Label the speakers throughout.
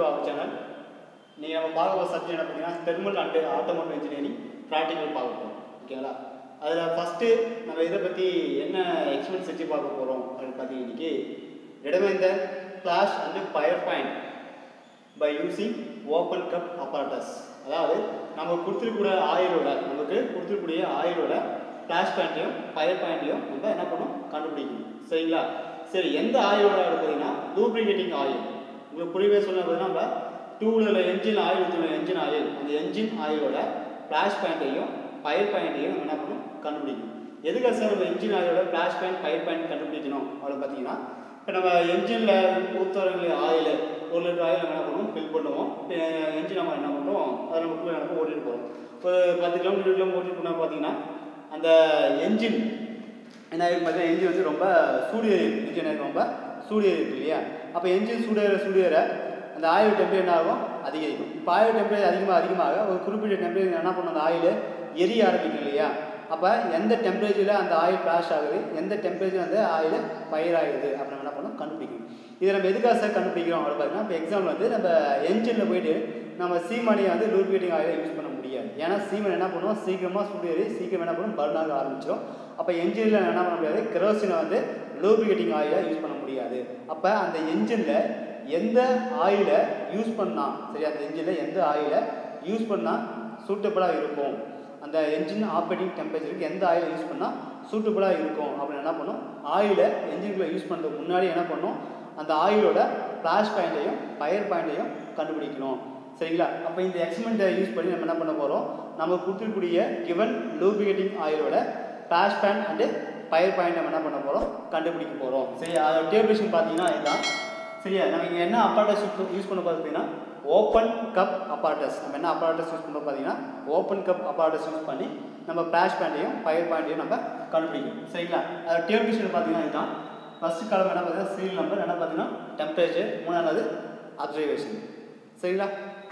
Speaker 1: to our channel நீங்கள் நம்ம பார்க்க போகிற சப்ஜெக்ட் என்ன பார்த்தீங்கன்னா thermal and automotive engineering practical பார்க்க போகிறோம் ஓகேங்களா அதில் ஃபஸ்ட்டு நம்ம இதை பற்றி என்ன எக்ஸ்பெரிமெண்ட் செஞ்சு பார்க்க போகிறோம் அப்படின்னு பார்த்தீங்கன்னா இன்னைக்கு இடமைந்த flash and fire point by using open cup apparatus அதாவது நம்ம கொடுத்துருக்கூடிய ஆயிலோட நமக்கு கொடுத்துருக்கூடிய ஆயிலோட ஃப்ளாஷ் பாயிண்ட்டையும் ஃபயர் பாயிண்ட்டையும் நம்ம என்ன பண்ணணும் கண்டுபிடிக்கணும் சரிங்களா சரி எந்த ஆயிலோட பார்த்தீங்கன்னா லூப்ரிகேட்டிங் ஆயில் உங்களுக்கு புரியவே சொல்ல பார்த்தீங்கன்னா நம்ம டூ வீலரில் என்ஜின் ஆயில் ஊற்றின என்ஜின் ஆயில் அந்த என்ஜின் ஆயிலோட ஃப்ளாஷ் பாயிண்ட்டையும் ஃபயர் பாயிண்ட்டையும் நம்ம என்ன பண்ணணும் கண்டுபிடிக்கணும் எதுக்காக சார் நம்ம என்ஜின் ஆயிலோட ஃப்ளாஷ் பாயிண்ட் ஃபயர் பாயிண்ட் கண்டுபிடிக்கணும் அப்படின்னு பார்த்தீங்கன்னா இப்போ நம்ம என்ஜினில் ஊற்றுறவங்க ஆயில் ஒரு லிட்டர் ஆயில் நம்ம என்ன பண்ணுவோம் ஃபில் பண்ணுவோம் என்ஜின் நம்ம என்ன பண்ணுறோம் அதை நம்ம குள்ளே நம்ம ஓட்டிட்டு போகிறோம் ஒரு பத்து கிலோமீட்டர் கிலோமீட்டர் ஓட்டிட்டு போனால் பார்த்தீங்கன்னா அந்த என்ஜின் என்ன ஆகும் பார்த்தீங்கன்னா என்ஜின் வந்து ரொம்ப சூடு என்ஜின் ரொம்ப சூடு இருக்கு இல்லையா அப்போ என்ஜின் சூடேற சூடேற அந்த ஆயில் டெம்பரேச்சர் என்ன ஆகும் அதிகரிக்கும் இப்போ ஆயில் டெம்பரேச்சர் அதிகமாக அதிகமாக ஒரு குறிப்பிட்ட டெம்பரேச்சர் என்ன பண்ணும் அந்த ஆயில் எரிய ஆரம்பிக்கும் இல்லையா அப்போ எந்த டெம்பரேச்சரில் அந்த ஆயில் ஃப்ளாஷ் ஆகுது எந்த டெம்பரேச்சர் அந்த ஆயில் ஃபயர் ஆகுது அப்படி நம்ம என்ன பண்ணணும் கண்டுபிடிக்கணும் இதை நம்ம எதுக்காக சார் கண்டுபிடிக்கிறோம் அப்படின்னு பார்த்தீங்கன்னா இப்போ எக்ஸாம்பிள் வந்து நம்ம என்ஜினில் போயிட்டு நம்ம சீமனியை வந்து லூப்ரிகேட்டிங் ஆயிலை யூஸ் பண்ண முடியாது ஏன்னா சீமன் என்ன பண்ணுவோம் சீக்கிரமாக சூடேறி சீக்கிரம் என்ன பண்ணும் பர்ன் ஆக ஆரம்பிச்சிடும் அப்போ என்ஜினில் என்ன பண்ண முடியாது கெரோசினை வந்து லூப்ரிகேட்டிங் ஆயிலை யூஸ் பண்ண முடியாது அப்போ அந்த என்ஜினில் எந்த ஆயிலை யூஸ் பண்ணால் சரி அந்த என்ஜினில் எந்த ஆயிலை யூஸ் பண்ணால் சூட்டபுளாக இருக்கும் அந்த என்ஜின் ஆப்ரேட்டிங் டெம்பரேச்சருக்கு எந்த ஆயில் யூஸ் பண்ணால் சூட்டபுளாக இருக்கும் அப்படின்னு என்ன பண்ணும் ஆயிலை என்ஜின்குள்ளே யூஸ் பண்ணுறதுக்கு முன்னாடி என்ன பண்ணும் அந்த ஆயிலோட ஃப்ளாஷ் பாயிண்ட்டையும் ஃபயர் பாயிண்ட்டையும் கண்டுபிடிக்கணும் சரிங்களா அப்போ இந்த எக்ஸ்மெண்ட்டை யூஸ் பண்ணி நம்ம என்ன பண்ண போகிறோம் நம்ம கொடுத்துருக்கூடிய கிவன் லூபிகேட்டிங் ஆயிலோட flash point and fire point நம்ம என்ன பண்ண போகிறோம் கண்டுபிடிக்க போகிறோம் சரி அதோட டேபிளேஷன் பார்த்தீங்கன்னா இதுதான் சரியா நம்ம இங்கே என்ன அப்பார்டஸ் யூஸ் பண்ண பார்த்தீங்கன்னா ஓப்பன் கப் அப்பார்டஸ் நம்ம என்ன அப்பார்டஸ் யூஸ் பண்ண பார்த்தீங்கன்னா ஓப்பன் கப் அப்பார்டஸ் யூஸ் பண்ணி நம்ம ஃப்ளாஷ் பாயிண்ட்டையும் ஃபயர் பாயிண்ட்டையும் நம்ம கண்டுபிடிக்கணும் சரிங்களா அது டேபிளேஷன் பார்த்தீங்கன்னா இதுதான் ஃபஸ்ட்டு காலம் என்ன பார்த்தீங்கன்னா சீரியல் நம்பர் என்ன பார்த்தீங்கன்னா டெம்பரேச்சர் மூணாவது அப்சர்வேஷன் சரிங்களா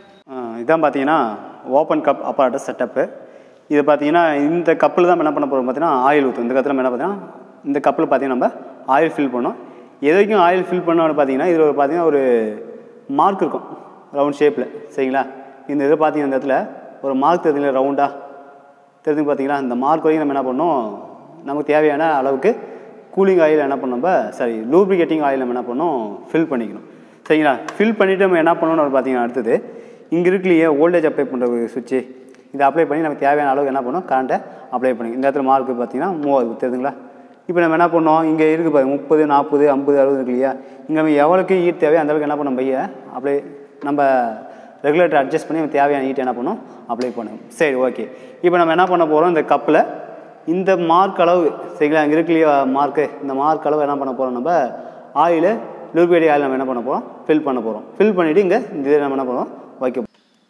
Speaker 1: இதான் பார்த்தீங்கன்னா ஓப்பன் கப் அப்பார்டஸ் செட்டப்பு இது பார்த்தீங்கன்னா இந்த கப்பில் தான் நம்ம என்ன பண்ண போகிறோம் பார்த்தீங்கன்னா ஆயில் ஊற்றும் இந்த கத்தில் நம்ம என்ன பார்த்தீங்கன்னா இந்த கப்பில் பார்த்தீங்கன்னா நம்ம ஆயில் ஃபில் பண்ணோம் எது வரைக்கும் ஆயில் ஃபில் பண்ணோம்னு பார்த்தீங்கன்னா இதில் ஒரு பார்த்தீங்கன்னா ஒரு மார்க் இருக்கும் ரவுண்ட் ஷேப்பில் சரிங்களா இந்த இதை பார்த்தீங்கன்னா இந்த இடத்துல ஒரு மார்க் தெரியுதுங்களா ரவுண்டாக தெரிஞ்சு பார்த்தீங்களா இந்த மார்க் வரைக்கும் நம்ம என்ன பண்ணோம் நமக்கு தேவையான அளவுக்கு கூலிங் ஆயில் என்ன பண்ணோம் நம்ம சாரி லூப்ரிகேட்டிங் ஆயில் நம்ம என்ன பண்ணோம் ஃபில் பண்ணிக்கணும் சரிங்களா ஃபில் பண்ணிவிட்டு நம்ம என்ன பண்ணணும்னு பார்த்தீங்கன்னா அடுத்தது இங்கே இருக்கு இல்லையே ஓல்டேஜ் அப்ளை பண்ணுற சுவிட்சு இதை அப்ளை பண்ணி நமக்கு தேவையான அளவுக்கு என்ன பண்ணணும் கரண்ட்டை அப்ளை பண்ணி இந்த இடத்துல மார்க் பார்த்தீங்கன்னா மூவாவது தெரியுதுங்களா இப்போ நம்ம என்ன பண்ணோம் இங்கே இருக்குது பாருங்க முப்பது நாற்பது ஐம்பது அறுபது இருக்கு இல்லையா இங்கே நம்ம எவ்வளோக்கு ஈட் தேவையோ அந்த அளவுக்கு என்ன பண்ணோம் பைய அப்ளை நம்ம ரெகுலேட்டர் அட்ஜஸ்ட் பண்ணி நம்ம தேவையான ஈட் என்ன பண்ணணும் அப்ளை பண்ணும் சரி ஓகே இப்போ நம்ம என்ன பண்ண போகிறோம் இந்த கப்பில் இந்த மார்க் அளவு சரிங்களா இங்கே இருக்கு இல்லையா மார்க்கு இந்த மார்க் அளவு என்ன பண்ண போகிறோம் நம்ம ஆயில் லூபியடி ஆயில் நம்ம என்ன பண்ண போகிறோம் ஃபில் பண்ண போகிறோம் ஃபில் பண்ணிவிட்டு இங்கே இந்த இதை நம்ம என்ன பண்ணுவோம் வைக்க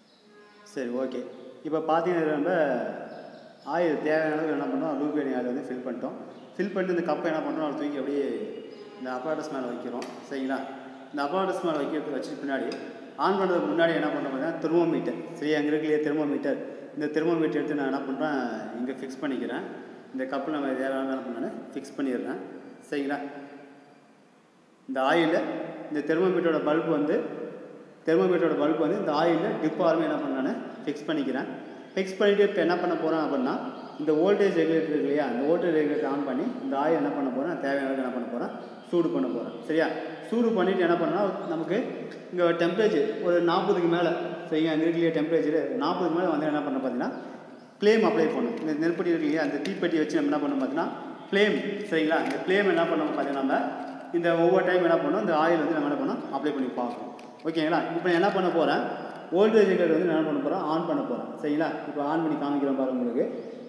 Speaker 1: சரி ஓகே இப்போ பார்த்தீங்கன்னா நம்ம ஆயில் தேவையான அளவுக்கு என்ன பண்ணோம் லூபியடி ஆயில் வந்து ஃபில் பண்ணிட்டோம் ஃபில் பண்ணிட்டு இந்த கப்பை என்ன பண்ணுறோம் அதை தூக்கி அப்படியே இந்த அப்பாரட்டஸ் மேலே வைக்கிறோம் சரிங்களா இந்த அப்பாரட்டஸ் மேலே வைக்கிறது வச்சுட்டு பின்னாடி ஆன் பண்ணுறதுக்கு முன்னாடி என்ன பண்ணுறோம் பார்த்தீங்கன்னா தெர்மோமீட்டர் சரி அங்கே இருக்கு இல்லையா தெர்மோமீட்டர் இந்த தெர்மோமீட்டர் எடுத்து நான் என்ன பண்ணுறேன் இங்கே ஃபிக்ஸ் பண்ணிக்கிறேன் இந்த கப்பில் நம்ம தேவையான என்ன பண்ணேன் ஃபிக்ஸ் பண்ணிடுறேன் சரிங்களா இந்த ஆயிலில் இந்த தெர்மோமீட்டரோட பல்ப் வந்து தெர்மோமீட்டரோட பல்ப் வந்து இந்த ஆயிலில் டிப் ஆர்மே என்ன பண்ணேன் ஃபிக்ஸ் பண்ணிக்கிறேன் ஃபிக்ஸ் பண்ணிவிட்டு இப்போ என்ன பண்ண போகிறேன் அப்படின்னா இந்த வோல்டேஜ் ரெகுலேட்டர் இருக்கு இல்லையா இந்த வோல்டேஜ் ரெகுலேட்டர் ஆன் பண்ணி இந்த ஆயில் என்ன பண்ண போகிறேன் தேவையான அளவுக்கு என்ன பண்ண போகிறேன் சூடு பண்ண போகிறேன் சரியா சூடு பண்ணிவிட்டு என்ன பண்ணால் நமக்கு இங்கே டெம்பரேச்சர் ஒரு நாற்பதுக்கு மேலே சரிங்க அங்கே இருக்கு இல்லையா டெம்பரேச்சர் நாற்பதுக்கு மேலே வந்து என்ன பண்ண பார்த்தீங்கன்னா ஃப்ளேம் அப்ளை பண்ணும் இந்த நெருப்பட்டி இருக்கு இல்லையா அந்த தீப்பெட்டி வச்சு நம்ம என்ன பண்ணோம் பார்த்தீங்கன்னா ஃப்ளேம் சரிங்களா இந்த ஃப்ளேம் என்ன பண்ணோம் பார்த்தீங்கன்னா நம்ம இந்த ஒவ்வொரு டைம் என்ன பண்ணோம் இந்த ஆயில் வந்து நம்ம என்ன பண்ணோம் அப்ளை பண்ணி பார்க்கணும் ஓகேங்களா இப்போ நான் என்ன பண்ண போகிறேன் வோல்டேஜ் ரெகுலேட்டர் வந்து என்ன பண்ண போகிறேன் ஆன் பண்ண போகிறேன் சரிங்களா இப்போ ஆன் பண்ணி காமிக்கிறோம் பாருங்க உங்களுக்கு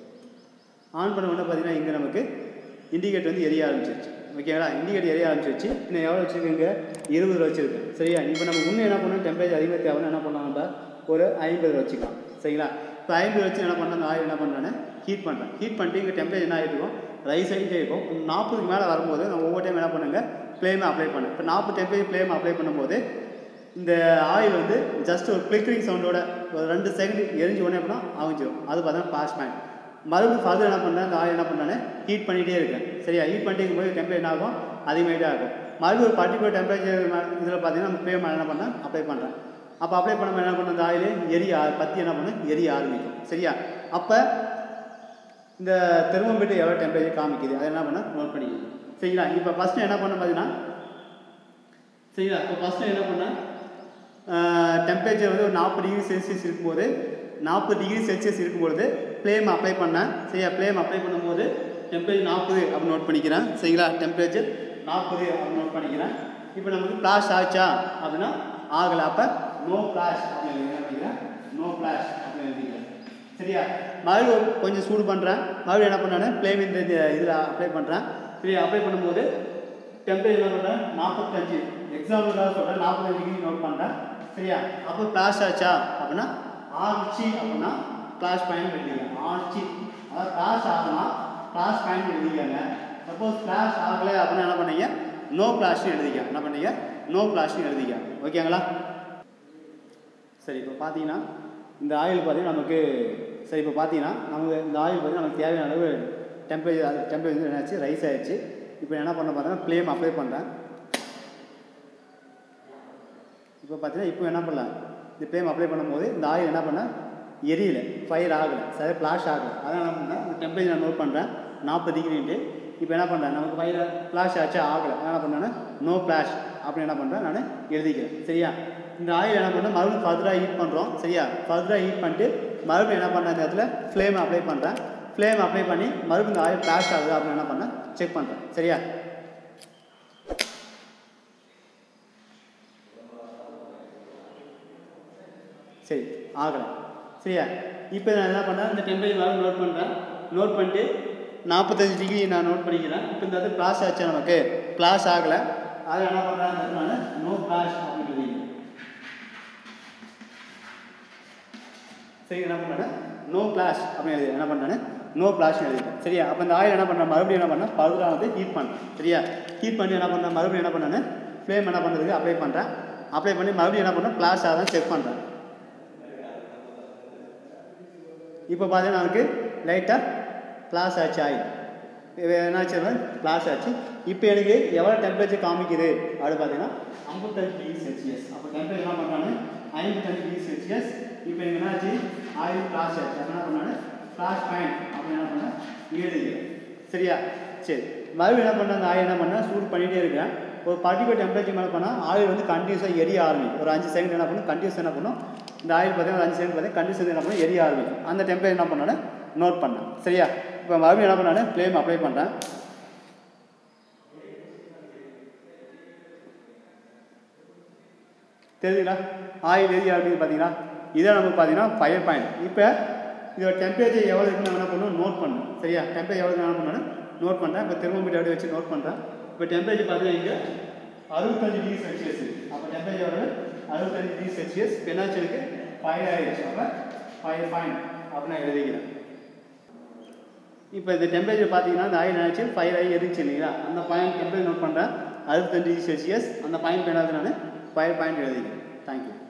Speaker 1: ஆன் பண்ண உடனே பார்த்தீங்கன்னா இங்கே நமக்கு இண்டிகேட்டர் வந்து எரிய ஆரம்பிச்சிருச்சு ஓகேங்களா இண்டிகேட்டர் எரிய ஆரம்பிச்சிருச்சு இன்னும் எவ்வளோ வச்சுருக்கீங்க இருபது வச்சுருக்கேன் சரியா இப்போ நம்ம இன்னும் என்ன பண்ணணும் டெம்பரேச்சர் அதிகமாக தேவைன்னு என்ன பண்ணலாம் நம்ம ஒரு ஐம்பது வச்சுக்கலாம் சரிங்களா இப்போ ஐம்பது வச்சு என்ன பண்ணேன் அந்த ஆயில் என்ன பண்ணுறேன்னு ஹீட் பண்ணுறேன் ஹீட் பண்ணிட்டு இங்கே டெம்பரேச்சர் என்ன ஆகிருக்கும் ரைஸ் ஆகிட்டே இருக்கும் நாற்பதுக்கு மேலே வரும்போது நான் ஒவ்வொரு டைம் என்ன பண்ணுங்க ஃப்ளேமை அப்ளை பண்ணேன் இப்போ நாற்பது டெம்பரேச்சர் ஃப்ளேம் அப்ளை பண்ணும்போது இந்த ஆயில் வந்து ஜஸ்ட் ஒரு கிளிக்கரிங் சவுண்டோட ஒரு ரெண்டு செகண்ட் எரிஞ்சு உடனே அப்படின்னா அவிஞ்சிடும் அது பார்த்தா பாஸ் பாயிண்ட் மறுபடியும் ஃபர்தர் என்ன பண்ணுறேன் அந்த ஆயில் என்ன பண்ணுறேன்னு ஹீட் பண்ணிகிட்டே இருக்கேன் சரியா ஹீட் பண்ணிட்டு இருக்கும்போது டெம்பரேச்சர் என்ன ஆகும் அதிகமாகிட்டே ஆகும் மறுபடியும் ஒரு பர்டிகுலர் டெம்பரேச்சர் இதில் பார்த்தீங்கன்னா நம்ம ஃப்ளேம் என்ன பண்ணேன் அப்ளை பண்ணுறேன் அப்போ அப்ளை பண்ணும்போது என்ன பண்ணும் இந்த ஆயில் எரிய ஆ- பற்றி என்ன பண்ணும் எரிய ஆரம்பிக்கும் சரியா அப்போ இந்த தெர்மோமீட்டர் எவ்வளோ டெம்பரேச்சர் காமிக்குது அதை என்ன பண்ண நோட் பண்ணிக்கணும் சரிங்களா இப்போ ஃபஸ்ட்டு என்ன பண்ண பார்த்தீங்கன்னா சரிங்களா இப்போ ஃபஸ்ட்டு என்ன பண்ணேன் டெம்பரேச்சர் வந்து ஒரு நாற்பது டிகிரி செல்சியஸ் இருக்கும்போது நாற்பது டிகிரி செல்சியஸ் இருக்கும்பொழுது ஃப்ளேம் அப்ளை பண்ணேன் சரியா ஃப்ளேம் அப்ளை பண்ணும்போது டெம்பரேச்சர் நாற்பது அப்படின்னு நோட் பண்ணிக்கிறேன் சரிங்களா டெம்பரேச்சர் நாற்பது அப்படின்னு நோட் பண்ணிக்கிறேன் இப்போ நமக்கு ஃப்ளாஷ் ஆச்சா அப்படின்னா ஆகலை அப்போ நோ ஃப்ளாஷ் அப்படின்னு என்ன பண்ணிக்கிறேன் நோ ஃப்ளாஷ் அப்படின்னு எழுதிக்கிறேன் சரியா மறுபடியும் கொஞ்சம் சூடு பண்ணுறேன் மறுபடியும் என்ன பண்ணேன் ஃப்ளேம் இந்த இதில் அப்ளை பண்ணுறேன் சரியா அப்ளை பண்ணும்போது டெம்பரேச்சர் என்ன பண்ணுறேன் நாற்பத்தஞ்சு எக்ஸாம்பிளுக்காக சொல்கிறேன் நாற்பத்தஞ்சு டிகிரி நோட் பண்ணுறேன் சரியா அப்போ ஃப்ளாஷ் ஆச்சா அப்படின்னா ஆச்சு அப்படின்னா ஃப்ளாஷ் பாயிண்ட் எழுதிங்க ஆச்சு அதாவது ஃப்ளாஷ் ஆகுனா ஃப்ளாஷ் பாயிண்ட் எழுதிக்கங்க சப்போஸ் ஃப்ளாஷ் ஆகலை அப்படின்னா என்ன பண்ணீங்க நோ ஃப்ளாஷ்னு எழுதிக்க என்ன பண்ணீங்க நோ ஃப்ளாஷ்னு எழுதிக்க ஓகேங்களா சரி இப்போ பார்த்தீங்கன்னா இந்த ஆயில் பார்த்தீங்கன்னா நமக்கு சரி இப்போ பார்த்தீங்கன்னா நமக்கு இந்த ஆயில் பார்த்தீங்கன்னா நமக்கு தேவையான அளவு டெம்பரேச்சர் டெம்பரேச்சர் என்னாச்சு ரைஸ் ஆயிடுச்சு இப்போ என்ன பண்ண பார்த்தீங்கன்னா ஃப்ளேம் அப்ளை பண்ணுறேன் இப்போ பார்த்தீங்கன்னா இப்போ என்ன பண்ணலாம் இந்த ஃப்ளேம் அப்ளை பண்ணும்போது இந்த ஆயில் என்ன பண்ண எரியல ஃபயர் ஆகலை சரி ஃப்ளாஷ் ஆகலை அதான் என்ன பண்ணேன் இந்த டெம்பரேச்சர் நான் நோட் பண்ணுறேன் நாற்பது டிகிரின்ட்டு இப்போ என்ன பண்ணுறேன் நமக்கு ஃபயர் ஃப்ளாஷ் ஆச்சா ஆகலை நான் என்ன பண்ணுறேன்னா நோ ஃப்ளாஷ் அப்படின்னு என்ன பண்ணுறேன் நான் எழுதிக்கிறேன் சரியா இந்த ஆயில் என்ன பண்ணுறேன் மறுபடியும் ஃபர்தராக ஹீட் பண்ணுறோம் சரியா ஃபர்தராக ஹீட் பண்ணிட்டு மறுபடியும் என்ன பண்ணுறேன் இந்த இடத்துல ஃப்ளேம் அப்ளை பண்ணுறேன் ஃப்ளேம் அப்ளை பண்ணி மறுபடியும் இந்த ஆயில் ஃப்ளாஷ் ஆகுது அப்படின்னு என்ன பண்ணேன் செக் பண்ணுறேன் சரியா சரி ஆகலை சரியா இப்போ நான் என்ன பண்ணேன் இந்த டெம்பரேச்சர் வேறு நோட் பண்ணுறேன் நோட் பண்ணிட்டு நாற்பத்தஞ்சு டிகிரி நான் நோட் பண்ணிக்கிறேன் இப்போ இந்த இடத்துல ப்ளாஸ் ஆச்சு நமக்கு ப்ளாஸ் ஆகலை அதை என்ன பண்ணுறேன் நான் நோ ப்ளாஷ் அப்படின்னு எழுதிக்கிறேன் சரி என்ன பண்ணேன் நோ ப்ளாஷ் அப்படின்னு எழுதி என்ன பண்ணேன் நோ ப்ளாஷ்னு எழுதிட்டேன் சரியா அப்போ இந்த ஆயில் என்ன பண்ணேன் மறுபடியும் என்ன பண்ணேன் ஃபர்தராக வந்து ஹீட் பண்ணேன் சரியா ஹீட் பண்ணி என்ன பண்ணேன் மறுபடியும் என்ன பண்ணேன் ஃப்ளேம் என்ன பண்ணுறதுக்கு அப்ளை பண்ணுறேன் அப்ளை பண்ணி மறுபடியும் என்ன பண்ணேன் ப்ளாஷ் ஆகுதான் செக் பண்ணுறேன் இப்போ பார்த்தீங்கன்னா நமக்கு லைட்டாக ஃப்ளாஷ் ஆச்சு ஆயில் இது என்னாச்சு ஃப்ளாஷ் ஆச்சு இப்போ எனக்கு எவ்வளோ டெம்பரேச்சர் காமிக்குது அப்படின்னு பார்த்தீங்கன்னா ஐம்பத்தஞ்சு டிகிரி செல்சியஸ் அப்போ டெம்பரேச்சர் என்ன பண்ணுறாங்க ஐம்பத்தஞ்சு டிகிரி செல்சியஸ் இப்போ எனக்கு என்னாச்சு ஆயில் ஃப்ளாஷ் ஆச்சு அப்போ என்ன பண்ணாரு ஃப்ளாஷ் பாயிண்ட் அப்படின்னு என்ன பண்ணேன் எழுதிக்கிறேன் சரியா சரி மறுபடியும் என்ன பண்ண அந்த ஆயில் என்ன பண்ணேன் சூடு பண்ணிகிட்டே இருக்கேன் ஒரு பர்டிகுலர் டெம்பரேச்சர் மேலே பண்ணால் ஆயில் வந்து கண்டினியூஸாக எரிய ஆரம்பிக்கும் ஒரு அஞ்சு செகண்ட் என்ன பண்ணும் கண்டினியூஸ் என்ன பண்ணும் இந்த ஆயில் பார்த்தீங்கன்னா ஒரு அஞ்சு செகண்ட் பார்த்தீங்கன்னா கண்டினியூஸ் என்ன பண்ணும் எரிய ஆரம்பிக்கும் அந்த டெம்பரேச்சர் என்ன பண்ணானே நோட் பண்ணேன் சரியா இப்போ மறுபடியும் என்ன பண்ணானே ஃப்ளேம் அப்ளை பண்ணுறேன் தெரியுதுங்களா ஆயில் எரிய ஆரம்பிக்குது பார்த்தீங்களா இதான் நமக்கு பார்த்தீங்கன்னா ஃபயர் பாயிண்ட் இப்போ இதோட டெம்பரேச்சர் எவ்வளோ இருக்குன்னு நம்ம என்ன பண்ணணும் நோட் பண்ணணும் சரியா டெம்பரேச்சர் எவ்வளோ என்ன பண்ணணும் நோட் பண்ணுறேன் இப்போ தெர்மோமீட்டர் அப்படியே வச்சு நோட் பண்ணுறேன் இப்போ டெம்பரேச்சர் பார்த்தீங்கன்னா இங்கே அறுபத்தஞ்சு டிகிரி செல்சியஸ் அப்போ டெம்பரேச்சர் எவ்வளோ அறுபத்தஞ்சு டிகிரி செல்சியஸ் இப்போ என்னாச்சு எனக்கு ஃபயர் ஆயிடுச்சு அப்போ ஃபயர் பாயிண்ட் அப்படின்னு நான் எழுதிக்கிறேன் இப்போ இந்த டெம்பரேச்சர் பார்த்தீங்கன்னா இந்த ஆயில் நினச்சி ஃபயர் ஆகி எரிச்சு இல்லைங்களா அந்த பாயிண்ட் டெம்பரேச்சர் நோட் பண்ணுறேன் அறுபத்தஞ்சு டிகிரி செல்சியஸ் அந்த பாயிண்ட் என்னாச்சு நான் ஃபயர் பாயிண்ட் எழுதிக்கிறேன் தேங்க்யூ